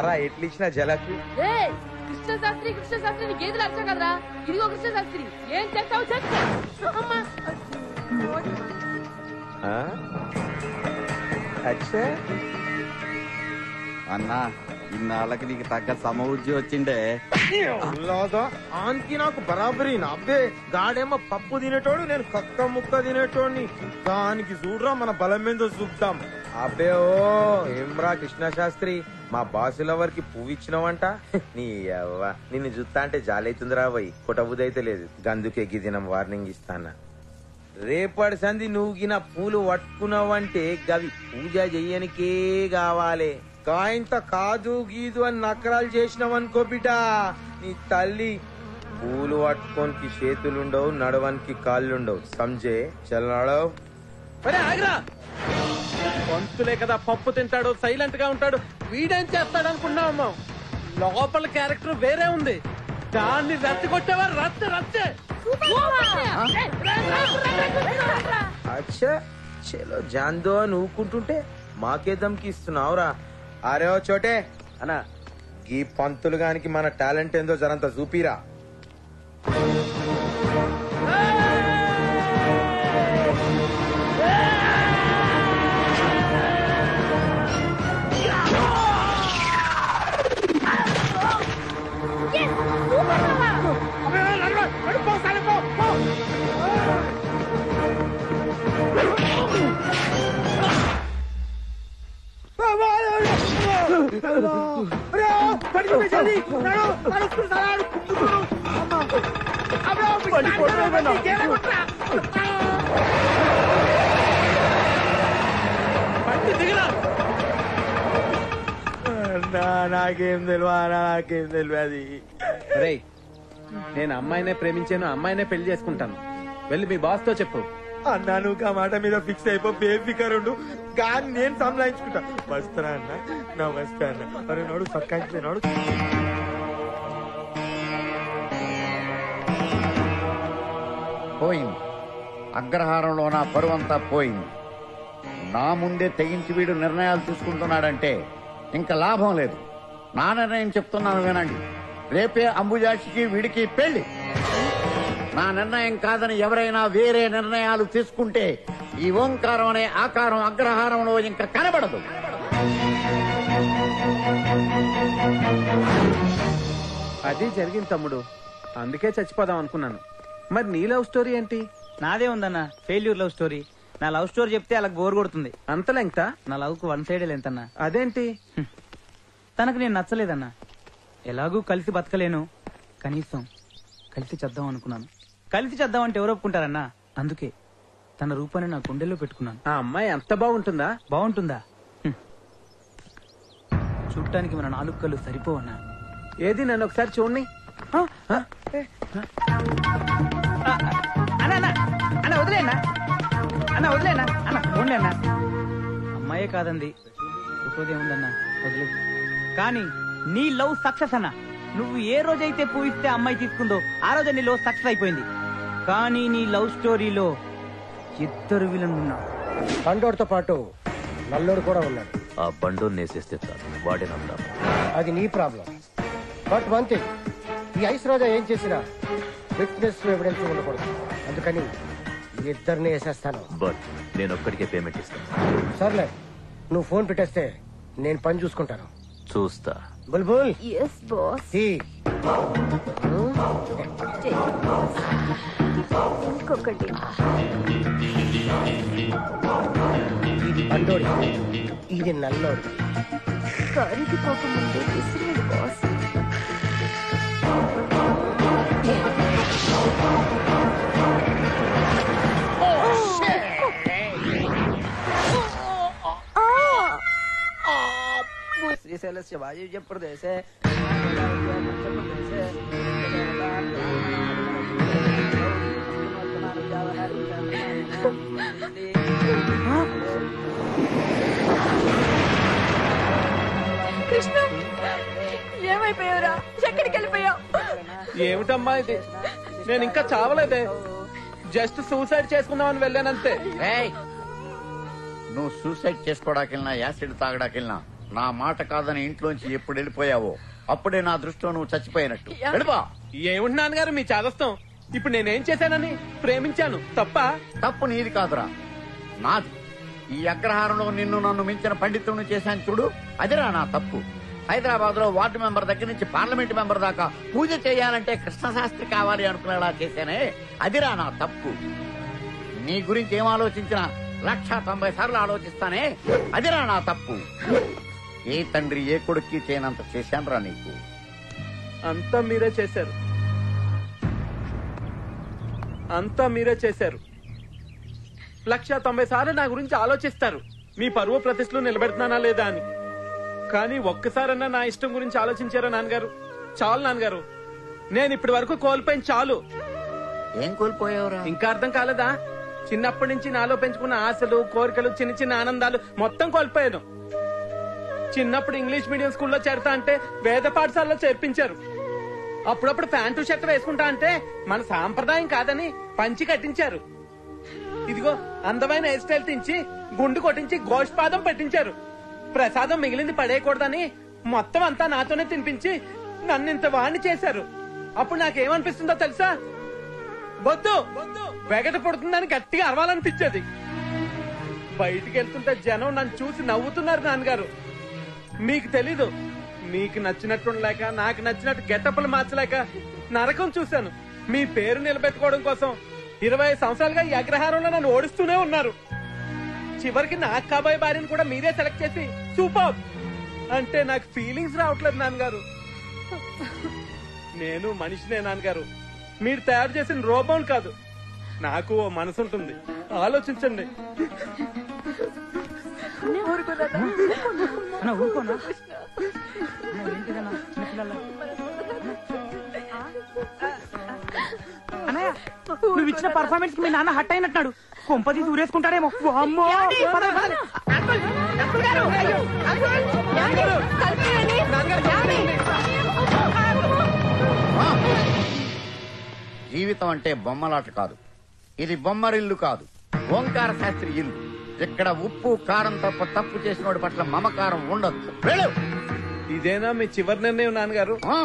రారా ఎట్లిచ్చిన జలకి ఏయ్ కృష్ణ శాస్త్రి కృష్ణ శాస్త్రి నీ గేదెలు అరిచా కదరా ఇదిగో కృష్ణ శాస్త్రి ఏం చేస్తావు చెప్పు అమ్మా ఆ? అచ్చా అన్నా ఇన్నాళ్ళకి నీకు తగ్గ సమవుజ్జి వచ్చిండే లాగా ఆన్కి నాకు బరాబరి అబ్బే గాడేమో పప్పు తినేటోడు నేను కక్క ముక్క తినేటోడిని దానికి చూడరా మన బలం ఏందో చూద్దాం అబ్బే ఓ ఏమ్రా కృష్ణ శాస్త్రి మా బాసు లవర్కి పువ్వు ఇచ్చినావంట నీ అవ్వ నిన్ను చూస్తా అంటే జాలైతుందిరా పోయి కొట్టబుదైతే లేదు గందుకే గిదినం వార్నింగ్ ఇస్తానా రేపటి సంధి నువ్వు గిన పూలు పట్టుకున్నావంటే గవి పూజ చెయ్యనికే కావాలి కాయింత కాదు గీదు అని నకరాలు చేసినావనుకో బిడ్డ నీ తల్లి పూలు పట్టుకోనికి చేతులుండవు నడవనికి కాళ్ళుండవు సంజే చల్ నడవ్ అరే ఆగరా పంతులే కదా పప్పు తింటాడు సైలెంట్ గా ఉంటాడు వీడేం చేస్తాడు అనుకున్నావమ్మా లోపల క్యారెక్టర్ వేరే ఉంది దాన్ని రెచ్చగొట్టేవా రచ్చ రచ్చే అచ్చా చలో జాందో అని ఊకుంటుంటే మాకే దమ్కి ఇస్తున్నావురా అరే ఓ చోటే అనా ఈ పంతులు గానికి మన టాలెంట్ ఏందో జరంత చూపిరా బండి దిగరా నాకేం తెలియదు నాకేం తెలియదు రేయ్ నేను అమ్మాయినే ప్రేమించాను అమ్మాయినే పెళ్లి చేసుకుంటాను వెళ్ళి మీ బాస్ తో చెప్పు అన్నా నువ్వు ఆ మాట మీద ఫిక్స్ అయిపో బేఫికర్ ఉండు కానీ నేను సంలాయించుకుంటా వస్తారా అన్న నా వస్తా అన్న అరే నడు సక్కాయిపోయినాడు పోయింది అగ్రహారంలో నా పరువంతా పోయింది నా ముందే తెగించి వీడు నిర్ణయాలు తీసుకుంటున్నాడంటే ఇంకా లాభం లేదు నా నిర్ణయం చెప్తున్నాను వినండి రేపే అంబుజాక్షికి వీడికి పెళ్లి నా నిర్ణయం కాదని ఎవరైనా వేరే నిర్ణయాలు తీసుకుంటే ఈ ఓంకారం అనే ఆకారం అగ్రహారంలో ఇంకా కనబడదు అది జరిగింది తమ్ముడు అందుకే చచ్చిపోదాం అనుకున్నాను మరి నీ లవ్ స్టోరీ ఏంటి నాదే ఉందన్న ఫెయిల్యూర్ లవ్ స్టోరీ నా లవ్ స్టోరీ చెప్తే అలా బోర్ కొడుతుంది అంత లెంగ్తా నా లవ్ కు వన్ సైడ్ లెంతన్నా అదేంటి తనకు నేను నచ్చలేదన్నా ఎలాగూ కలిసి బతకలేను కనీసం కలిసి చేద్దాం అనుకున్నాను కలిసి చేద్దాం అంటే ఎవరు ఒప్పుకుంటారన్నా అందుకే తన రూపాన్ని నా గుండెల్లో పెట్టుకున్నాను ఆ అమ్మాయి అంత బాగుంటుందా బాగుంటుందా హ్మ్. చూడటానికి మన నాలుగు కళ్ళు సరిపోవన్నా ఏది నన్ను ఒకసారి చూడండి ఆ, ఆ, అన్న అన్న అన్న వదిలేనా అన్న వదిలేనా అన్న ఓన్లీ అన్న అమ్మాయే కాదండి ఫోటోదే ఉందన్న వదిలే కానీ నీ లవ్ సక్సెస్ అన్న నువ్వు ఏ రోజైతే పూయిస్తే అమ్మాయి తీసుకుందో ఆ రోజే నీ లవ్ సక్సెస్ అయిపోయింది కానీ నీ లవ్ స్టోరీలో ఇద్దరు విలన్లు ఉన్నారు పండోడితో పాటు నల్లోడు కూడా ఉన్నాడు ఆ బండు నేసేస్తే చాలు వాడే నందా అది నీ ప్రాబ్లం బట్ వన్ థింగ్ ఈ ఐస్ రోజా ఏం చేసినా ఫిట్నెస్ ఎవిడెన్స్ ఉండకూడదు అందుకని ఈ ఇద్దరిని వేసేస్తాను బట్ నేను ఒక్కడికే పేమెంట్ ఇస్తాను సర్లే నువ్వు ఫోన్ పెట్టేస్తే నేను పని చూసుకుంటాను చూస్తా బుల్బుల్ ఎస్ బాస్ ఈ ఇంకొకటి ఇది పండోడి ఇది నల్లోడి కరిగిపోకముందే విసిరేడు బాస్ శ్రీశైలస్య వాయువ్య ప్రదేశే కృష్ణ ఏమైపోయావురా ఎక్కడికి వెళ్ళిపోయావు ఏమిటమ్మా ఇది నేను ఇంకా చావలేదే జస్ట్ సూసైడ్ చేసుకుందామని వెళ్ళానంతే ఏయ్! నువ్వు సూసైడ్ చేసుకోవడానికి వెళ్ళినా యాసిడ్ తాగడానికి వెళ్ళినా నా మాట కాదని ఇంట్లోంచి ఎప్పుడు వెళ్ళిపోయావో అప్పుడే నా దృష్టిలో నువ్వు చచ్చిపోయినట్టు వెళ్ళిపో ఏమిటి నాన్నగారు మీ చాదస్తం ఇప్పుడు నేనేం చేశానని ప్రేమించాను తప్ప తప్పు నీది కాదురా నాది ఈ అగ్రహారంలో నిన్ను నన్ను మించిన పండితుడిని చేశాను చూడు అదిరా నా తప్పు హైదరాబాద్ లో వార్డు మెంబర్ దగ్గర నుంచి పార్లమెంట్ మెంబర్ దాకా పూజ చేయాలంటే కృష్ణశాస్త్రి కావాలి అనుకునేలా చేశానే అదిరా నా తప్పు నీ గురించి ఏం ఆలోచించినా లక్ష తొంభై సార్లు ఆలోచిస్తానే అదిరా నా తప్పు ఏ తండ్రి ఏ కొడుక్కి చేయనంత చేశానురా నీకు అంతా మీరే చేశారు అంతా మీరే చేశారు లక్ష తొంభై సార్లు నా గురించి ఆలోచిస్తారు మీ పరువు ప్రతిష్టలు నిలబెడుతున్నానా లేదా అని కానీ ఒక్కసారన్నా నా ఇష్టం గురించి ఆలోచించారా నాన్నగారు చాలు నాన్నగారు నేను ఇప్పటి వరకు కోల్పోయిన చాలు ఏం కోల్పోయావురా ఇంకా అర్థం కాలేదా చిన్నప్పటి నుంచి నాలో పెంచుకున్న ఆశలు కోరికలు చిన్న చిన్న ఆనందాలు మొత్తం కోల్పోయాను చిన్నప్పుడు ఇంగ్లీష్ మీడియం స్కూల్లో చేరతా అంటే వేద పాఠశాలలో చేర్పించారు అప్పుడప్పుడు ప్యాంటు షర్ట్ వేసుకుంటా అంటే మన సాంప్రదాయం కాదని పంచి కట్టించారు ఇదిగో అందమైన హెయిర్ స్టైల్ తెంచి గుండు కొట్టించి గోష్పాదం పెట్టించారు ప్రసాదం మిగిలింది పడేయకూడదని మొత్తం అంతా నాతోనే తినిపించి నన్ను ఇంత వాణ్ణి చేశారు అప్పుడు నాకేమనిపిస్తుందో తెలుసా వద్దు వెగట పడుతుందని గట్టిగా అరవాలనిపించేది బయటికి వెళ్తుంటే జనం నన్ను చూసి నవ్వుతున్నారు నాన్నగారు మీకు తెలీదు మీకు నచ్చినట్టు ఉండలేక నాకు నచ్చినట్టు గెటప్పులు మార్చలేక నరకం చూశాను మీ పేరు నిలబెట్టుకోవడం కోసం ఇరవై సంవత్సరాలుగా ఈ అగ్రహారంలో నన్ను ఓడిస్తూనే ఉన్నారు చివరికి నాకు కాబోయే భార్యను కూడా మీరే సెలెక్ట్ చేసి సూపర్ అంటే నాకు ఫీలింగ్స్ రావట్లేదు నాన్నగారు నేను మనిషినే నాన్నగారు మీరు తయారు చేసిన రోబోన్ కాదు నాకు ఓ మనసు ఉంటుంది ఆలోచించండి అన్న ఊరుకోనా అన్న, ఏంటిదన్నా? చిన్నపిల్లలా? అన్నయ్య నువ్వు ఇచ్చిన పర్ఫార్మెన్స్ కి మీ నాన్న హట్ అయినట్టున్నాడు కొంపది దూరేసుకుంటాడేమో అమ్మో జీవితం అంటే బొమ్మలాట కాదు ఇది బొమ్మరిల్లు కాదు ఓంకార శాస్త్రి ఇల్లు ఇక్కడ ఉప్పు కారం తప్ప తప్పు చేసినోడి పట్ల మమకారం ఉండదు వెళ్ళు ఇదేనా మీ చివరి నిర్ణయం నాన్నగారు ఆ,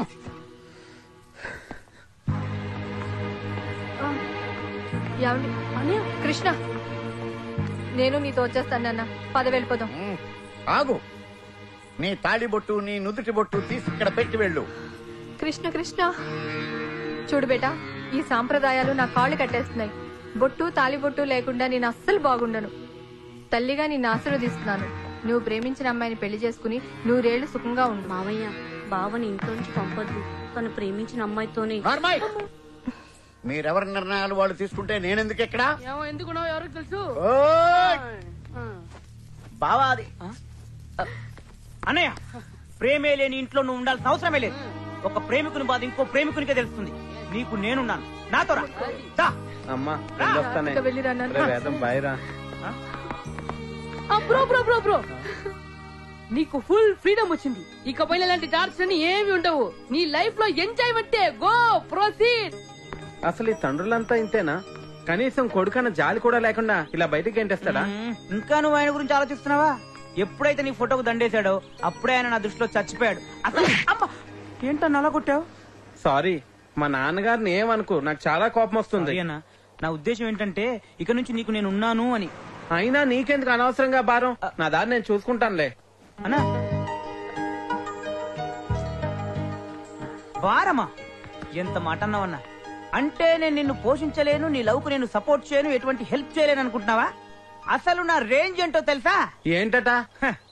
ఏమండి అన్నయ్య కృష్ణ నేను నీతో వచ్చేస్తాను నాన్న పద వెళ్ళిపోదాం ఉమ్, ఆగు నీ తాళి బొట్టు నీ నుదుటి బొట్టు తీసి ఇక్కడ పెట్టి వెళ్ళు కృష్ణ కృష్ణ చూడు బేటా ఈ సాంప్రదాయాలు నా కాళ్ళు కట్టేస్తున్నాయి బొట్టు తాలిబొట్టు లేకుండా నేను అస్సలు బాగుండను తల్లిగా నిన్ను ఆశీర్వదిస్తున్నాను నువ్వు ప్రేమించిన అమ్మాయిని పెళ్లి చేసుకుని నూరేళ్లు సుఖంగా ఉండు మావయ్య బావని ఇంట్లోంచి పంపొద్దు తను ప్రేమించిన అమ్మాయితోనే నార్మల్ మీరెవరి నిర్ణయాలు వాళ్ళు తీసుకుంటే నేనెందుకు ఇక్కడ ఏమో ఎందుకున్నావు ఎవరికి తెలుసు బావా అది అన్నయ్య ప్రేమే లేని ఇంట్లో నువ్వు ఉండాల్సిన అవసరమే లేదు ఒక ప్రేమికుని బాధ ఇంకో ప్రేమికునికే తెలుస్తుంది నీకు నేనున్నాను నాతో రా దా. అమ్మా వెళ్ళొస్తానే ఇక వెళ్ళిరా నాన్న. రే, వేదం బాయ్రా ఆ, బ్రో బ్రో బ్రో బ్రో నీకు ఫుల్ ఫ్రీడమ్ వచ్చింది ఇకపైన ఇలాంటి టార్చర్ అని ఏమి ఉండవు నీ లైఫ్ లో ఎంజాయ్మెంటే గో ప్రొసీడ్ అసలు ఈ తండ్రులంతా ఇంతేనా కనీసం కొడుకన్న జాలి కూడా లేకుండా ఇలా బయటికి గెంటేస్తాడా మ్మ్. ఇంకా నువ్వు ఆయన గురించి ఆలోచిస్తున్నావా ఎప్పుడైతే నీ ఫోటోకు దండేశాడో అప్పుడే ఆయన నా దృష్టిలో చచ్చిపోయాడు అసలు అమ్మ ఏంటన్నా అలా కొట్టావు సారీ మా నాన్నగారిని ఏమనుకో నాకు చాలా కోపం వస్తుంది అన్న నా ఉద్దేశం ఏంటంటే ఇక నుంచి నీకు నేను ఉన్నాను అని అయినా నీకెందుకు అనవసరంగా భారం నా దారి నేను చూసుకుంటానులే అన్నా వారమా ఎంత మాట అన్నావన్నా అంటే నేను నిన్ను పోషించలేను నీ లవ్కు నేను సపోర్ట్ చేయను ఎటువంటి హెల్ప్ చేయలేను అనుకుంటున్నావా అసలు నా రేంజ్ ఏంటో తెలుసా ఏంటట హ,